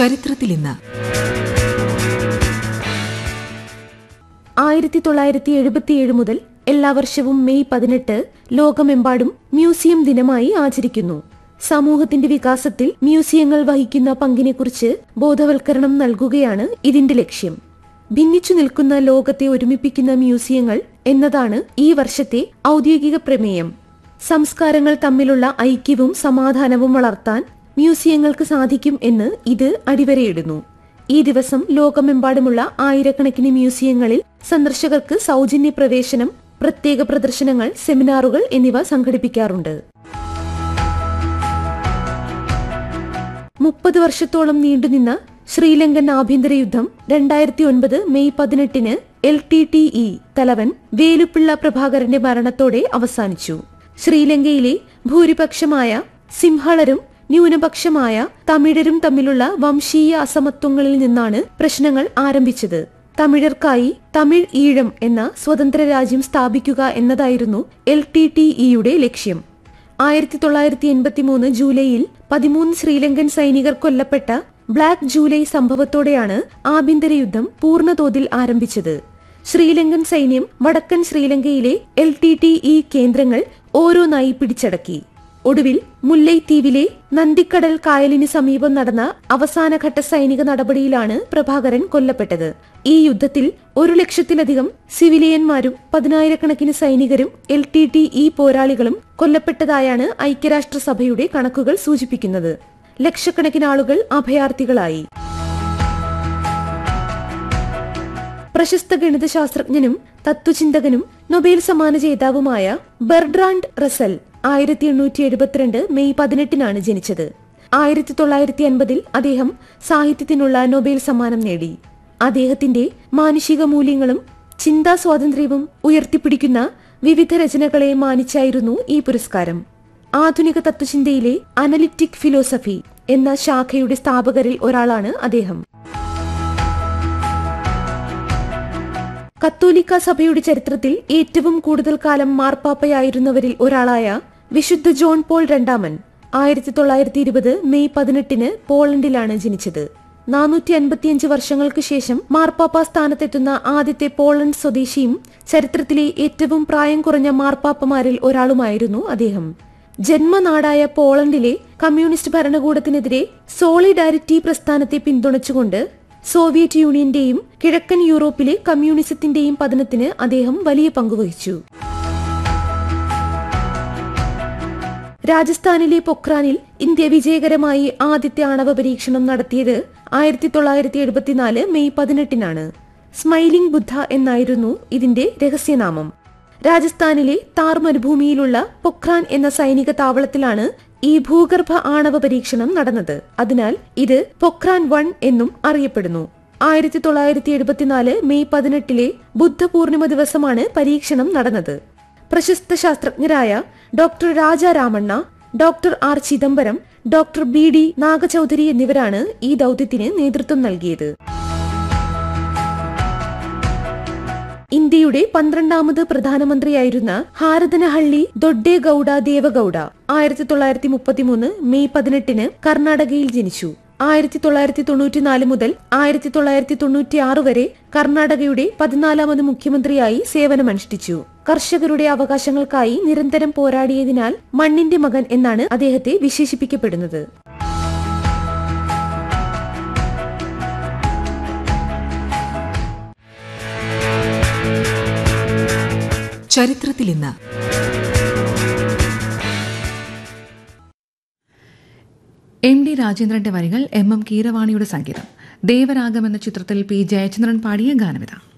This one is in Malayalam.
ചരിത്രത്തിൽ ഇന്ന് ആയിരത്തി തൊള്ളായിരത്തി എഴുപത്തിയേഴ് മുതൽ എല്ലാ വർഷവും മെയ് പതിനെട്ട് ലോകമെമ്പാടും മ്യൂസിയം ദിനമായി ആചരിക്കുന്നു സമൂഹത്തിന്റെ വികാസത്തിൽ മ്യൂസിയങ്ങൾ വഹിക്കുന്ന പങ്കിനെക്കുറിച്ച് ബോധവൽക്കരണം നൽകുകയാണ് ഇതിന്റെ ലക്ഷ്യം ഭിന്നിച്ചു നിൽക്കുന്ന ലോകത്തെ ഒരുമിപ്പിക്കുന്ന മ്യൂസിയങ്ങൾ എന്നതാണ് ഈ വർഷത്തെ ഔദ്യോഗിക പ്രമേയം സംസ്കാരങ്ങൾ തമ്മിലുള്ള ഐക്യവും സമാധാനവും വളർത്താൻ മ്യൂസിയങ്ങൾക്ക് സാധിക്കും എന്ന് ഇത് അടിവരയിടുന്നു ഈ ദിവസം ലോകമെമ്പാടുമുള്ള ആയിരക്കണക്കിന് മ്യൂസിയങ്ങളിൽ സന്ദർശകർക്ക് സൗജന്യ പ്രവേശനം പ്രത്യേക പ്രദർശനങ്ങൾ സെമിനാറുകൾ എന്നിവ സംഘടിപ്പിക്കാറുണ്ട് മുപ്പത് വർഷത്തോളം നീണ്ടുനിന്ന ശ്രീലങ്കൻ ആഭ്യന്തര യുദ്ധം രണ്ടായിരത്തി ഒൻപത് മെയ് പതിനെട്ടിന് എൽ ടി ടി ഇ തലവൻ വേലുപ്പിള്ള പ്രഭാകരന്റെ മരണത്തോടെ അവസാനിച്ചു ശ്രീലങ്കയിലെ ഭൂരിപക്ഷമായ സിംഹളരും ന്യൂനപക്ഷമായ തമിഴരും തമ്മിലുള്ള വംശീയ അസമത്വങ്ങളിൽ നിന്നാണ് പ്രശ്നങ്ങൾ ആരംഭിച്ചത് തമിഴർക്കായി തമിഴ് ഈഴം എന്ന സ്വതന്ത്ര രാജ്യം സ്ഥാപിക്കുക എന്നതായിരുന്നു എൽ ടി ടി ഇയുടെ ലക്ഷ്യം ആയിരത്തി തൊള്ളായിരത്തി എൺപത്തി മൂന്ന് ജൂലൈയിൽ പതിമൂന്ന് ശ്രീലങ്കൻ സൈനികർ കൊല്ലപ്പെട്ട ബ്ലാക്ക് ജൂലൈ സംഭവത്തോടെയാണ് ആഭ്യന്തര യുദ്ധം പൂർണ്ണതോതിൽ ആരംഭിച്ചത് ശ്രീലങ്കൻ സൈന്യം വടക്കൻ ശ്രീലങ്കയിലെ എൽ ടി ടി ഇ കേന്ദ്രങ്ങൾ ഓരോന്നായി പിടിച്ചടക്കി ഒടുവിൽ മുല്ലൈത്തീവിലെ നന്ദിക്കടൽ കായലിന് സമീപം നടന്ന അവസാനഘട്ട സൈനിക നടപടിയിലാണ് പ്രഭാകരൻ കൊല്ലപ്പെട്ടത് ഈ യുദ്ധത്തിൽ ഒരു ലക്ഷത്തിലധികം സിവിലിയന്മാരും പതിനായിരക്കണക്കിന് സൈനികരും എൽ ടി ടി ഇ പോരാളികളും കൊല്ലപ്പെട്ടതായാണ് ഐക്യരാഷ്ട്രസഭയുടെ കണക്കുകൾ സൂചിപ്പിക്കുന്നത് ലക്ഷക്കണക്കിന് ആളുകൾ അഭയാർത്ഥികളായി പ്രശസ്ത ഗണിതശാസ്ത്രജ്ഞനും തത്വചിന്തകനും നൊബേൽ സമ്മാന ജേതാവുമായ ബെർഡ്രാൻഡ് റസൽ ആയിരത്തി എണ്ണൂറ്റി എഴുപത്തിരണ്ട് മെയ് പതിനെട്ടിനാണ് ജനിച്ചത് ആയിരത്തി തൊള്ളായിരത്തി അൻപതിൽ അദ്ദേഹം സാഹിത്യത്തിനുള്ള നൊബേൽ സമ്മാനം നേടി അദ്ദേഹത്തിന്റെ മാനുഷിക മൂല്യങ്ങളും ചിന്താ സ്വാതന്ത്ര്യവും ഉയർത്തിപ്പിടിക്കുന്ന വിവിധ രചനകളെ മാനിച്ചായിരുന്നു ഈ പുരസ്കാരം ആധുനിക തത്വചിന്തയിലെ അനലിറ്റിക് ഫിലോസഫി എന്ന ശാഖയുടെ സ്ഥാപകരിൽ ഒരാളാണ് അദ്ദേഹം കത്തോലിക്ക സഭയുടെ ചരിത്രത്തിൽ ഏറ്റവും കൂടുതൽ കാലം മാർപ്പാപ്പയായിരുന്നവരിൽ ഒരാളായ വിശുദ്ധ ജോൺ പോൾ രണ്ടാമൻ ആയിരത്തി തൊള്ളായിരത്തി ഇരുപത് മെയ് പതിനെട്ടിന് പോളണ്ടിലാണ് ജനിച്ചത് നാനൂറ്റി അൻപത്തിയഞ്ച് വർഷങ്ങൾക്ക് ശേഷം മാർപ്പാപ്പ സ്ഥാനത്തെത്തുന്ന ആദ്യത്തെ പോളണ്ട് സ്വദേശിയും ചരിത്രത്തിലെ ഏറ്റവും പ്രായം കുറഞ്ഞ മാർപ്പാപ്പമാരിൽ ഒരാളുമായിരുന്നു അദ്ദേഹം ജന്മനാടായ പോളണ്ടിലെ കമ്മ്യൂണിസ്റ്റ് ഭരണകൂടത്തിനെതിരെ സോളിഡാരിറ്റി പ്രസ്ഥാനത്തെ പിന്തുണച്ചുകൊണ്ട് സോവിയറ്റ് യൂണിയന്റെയും കിഴക്കൻ യൂറോപ്പിലെ കമ്മ്യൂണിസത്തിന്റെയും പതനത്തിന് അദ്ദേഹം വലിയ പങ്കുവഹിച്ചു രാജസ്ഥാനിലെ പൊക്രാനിൽ ഇന്ത്യ വിജയകരമായി ആദ്യത്തെ ആണവ പരീക്ഷണം നടത്തിയത് ആയിരത്തി തൊള്ളായിരത്തി എഴുപത്തിനാല് മെയ് പതിനെട്ടിനാണ് സ്മൈലിംഗ് ബുദ്ധ എന്നായിരുന്നു ഇതിന്റെ രഹസ്യനാമം രാജസ്ഥാനിലെ താർ മരുഭൂമിയിലുള്ള പൊക്രാൻ എന്ന സൈനിക താവളത്തിലാണ് ഈ ഭൂഗർഭ ആണവ പരീക്ഷണം നടന്നത് അതിനാൽ ഇത് പൊക്രാൻ വൺ എന്നും അറിയപ്പെടുന്നു ആയിരത്തി തൊള്ളായിരത്തി എഴുപത്തിനാല് മെയ് പതിനെട്ടിലെ ബുദ്ധപൂർണിമ ദിവസമാണ് പരീക്ഷണം നടന്നത് പ്രശസ്ത ശാസ്ത്രജ്ഞരായ doctor Raja Ramanna doctor R Chidambaram doctor B D Nagchaudhuri എന്നിവരാണ് ഈ ദൌത്യത്തിന് നേതൃത്വം നൽകിയത് ഇന്ത്യയുടെ പന്ത്രണ്ടാമത് പ്രധാനമന്ത്രിയായിരുന്ന ഹാരദനഹള്ളി ദൊഡ്ഡേ ഗൌഡ ദേവഗൌഡ ആയിരത്തി തൊള്ളായിരത്തി മുപ്പത്തിമൂന്ന് മെയ് പതിനെട്ടിന് കർണാടകയിൽ ജനിച്ചു ആയിരത്തി തൊള്ളായിരത്തി തൊണ്ണൂറ്റിനാല് മുതൽ ആയിരത്തി തൊള്ളായിരത്തി തൊണ്ണൂറ്റി ആറ് വരെ കർണാടകയുടെ പതിനാലാമത് മുഖ്യമന്ത്രിയായി സേവനമനുഷ്ഠിച്ചു കർഷകരുടെ അവകാശങ്ങൾക്കായി നിരന്തരം പോരാടിയതിനാൽ മണ്ണിന്റെ മകൻ എന്നാണ് അദ്ദേഹത്തെ വിശേഷിപ്പിക്കപ്പെടുന്നത് ചരിത്രത്തിൽ ഇന്ന് എം ഡി രാജേന്ദ്രന്റെ വരികൾ എം എം കീരവാണിയുടെ സംഗീതം ദേവരാഗം എന്ന ചിത്രത്തിൽ പി ജയചന്ദ്രൻ പാടിയ ഗാനമിത